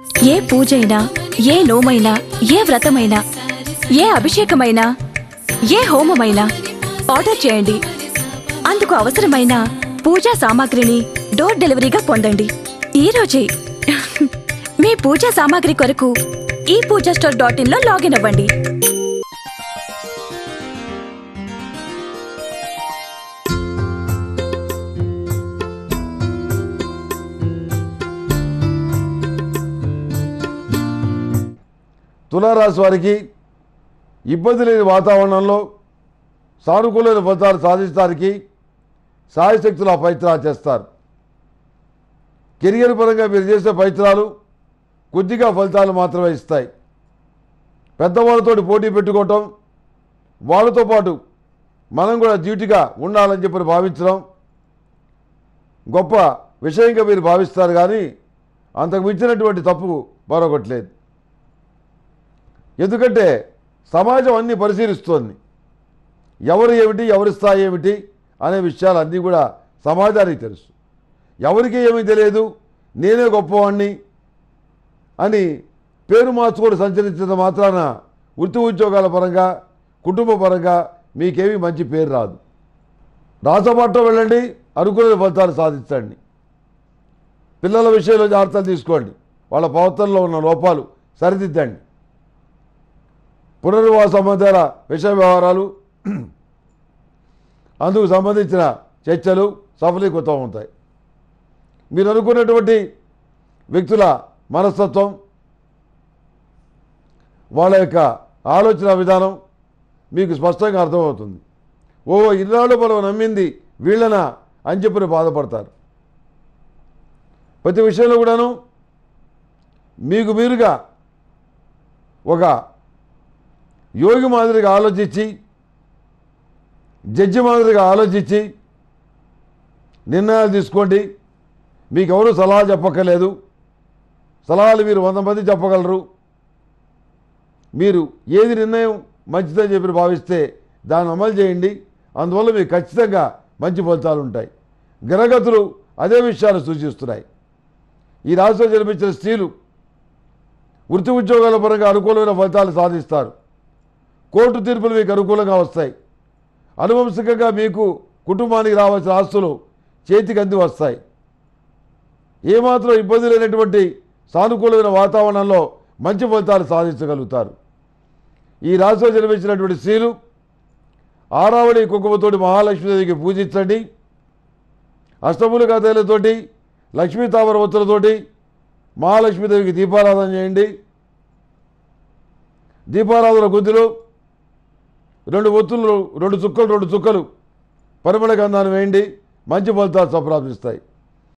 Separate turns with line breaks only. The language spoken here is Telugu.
ఏ పూజైనా ఏ నోమైనా ఏ వ్రతమైనా ఏ అభిషేకమైనా ఏ హోమమైనా ఆర్డర్ చేయండి అందుకు అవసరమైన పూజా సామాగ్రిని డోర్ డెలివరీగా పొందండి ఈ రోజే మీ పూజా సామాగ్రి కొరకు ఈ పూజా స్టోర్ డాట్ ఇన్ లో లాగిన్ అవ్వండి
తులారాశి వారికి ఇబ్బంది లేని వాతావరణంలో సానుకూలమైన ఫలితాలు సాధించడానికి సాయశక్తులు ఆ ప్రయత్నాలు చేస్తారు కెరియర్ పరంగా మీరు చేసే ప్రయత్నాలు కొద్దిగా ఫలితాలు మాత్రమే ఇస్తాయి పెద్దవాళ్ళతో పోటీ పెట్టుకోవటం వాళ్ళతో పాటు మనం కూడా డ్యూటీగా ఉండాలని చెప్పి భావించడం గొప్ప విషయంగా మీరు భావిస్తారు కానీ అంతకు మించినటువంటి తప్పు మరొకటి లేదు ఎందుకంటే సమాజం అన్ని పరిశీలిస్తోంది ఎవరు ఏమిటి ఎవరి స్థాయి ఏమిటి అనే విషయాలు అన్నీ కూడా సమాజానికి తెలుసు ఎవరికి ఏమీ తెలియదు నేనే గొప్పవాణ్ణి అని పేరు మార్చుకొని సంచరించిన మాత్రాన వృత్తి ఉద్యోగాల పరంగా కుటుంబ పరంగా మీకేమీ మంచి పేరు రాదు రాసపాట్లో వెళ్ళండి అనుకునే ఫలితాలు సాధించండి పిల్లల విషయంలో జాగ్రత్తలు తీసుకోండి వాళ్ళ ప్రవర్తనలో ఉన్న లోపాలు సరిదిద్దండి పునర్వాస సంబంధాల విషయ వ్యవహారాలు అందుకు సంబంధించిన చర్చలు సఫలీకృతం అవుతాయి మీరు అనుకున్నటువంటి వ్యక్తుల మనస్తత్వం వాళ్ళ యొక్క ఆలోచన విధానం మీకు స్పష్టంగా అర్థమవుతుంది ఓ ఇన్నాళ్ళు మనం నమ్మింది వీళ్ళనా అని చెప్పి బాధపడతారు ప్రతి విషయంలో కూడాను మీకు మీరుగా ఒక యోగి మాదిరిగా ఆలోచించి జడ్జి మాదిరిగా ఆలోచించి నిర్ణయాలు తీసుకోండి మీకు ఎవరు సలహా చెప్పక్కర్లేదు సలహాలు మీరు వంద మంది చెప్పగలరు మీరు ఏది నిర్ణయం మంచిదని చెప్పి భావిస్తే దాన్ని అమలు చేయండి అందువల్ల మీకు ఖచ్చితంగా మంచి ఫలితాలు ఉంటాయి గ్రహగతులు అదే విషయాలు సూచిస్తున్నాయి ఈ రాశిలో జన్మించిన స్త్రీలు వృత్తి ఉద్యోగాల పరంగా అనుకూలమైన ఫలితాలు సాధిస్తారు కోర్టు తీర్పులు మీకు అనుకూలంగా వస్తాయి అనువంశికంగా మీకు కుటుంబానికి రావాల్సిన ఆస్తులు చేతికి అంది వస్తాయి ఏమాత్రం ఇబ్బంది లేనటువంటి సానుకూలమైన వాతావరణంలో మంచి ఫలితాలు సాధించగలుగుతారు ఈ రాశిలో జన్మించినటువంటి స్త్రీలు ఆరావళి కుంకుమతోటి మహాలక్ష్మీదేవికి పూజించండి అష్టములు కథలతోటి లక్ష్మీ తామర ఒత్తులతోటి మహాలక్ష్మీదేవికి దీపారాధన చేయండి దీపారాధన గుద్దులు రెండు ఒత్తులు రెండు చుక్కలు రెండు చుక్కలు పరిమళ గంధాన్ని వేయండి మంచి ఫలితాలు సంప్రాప్తిస్తాయి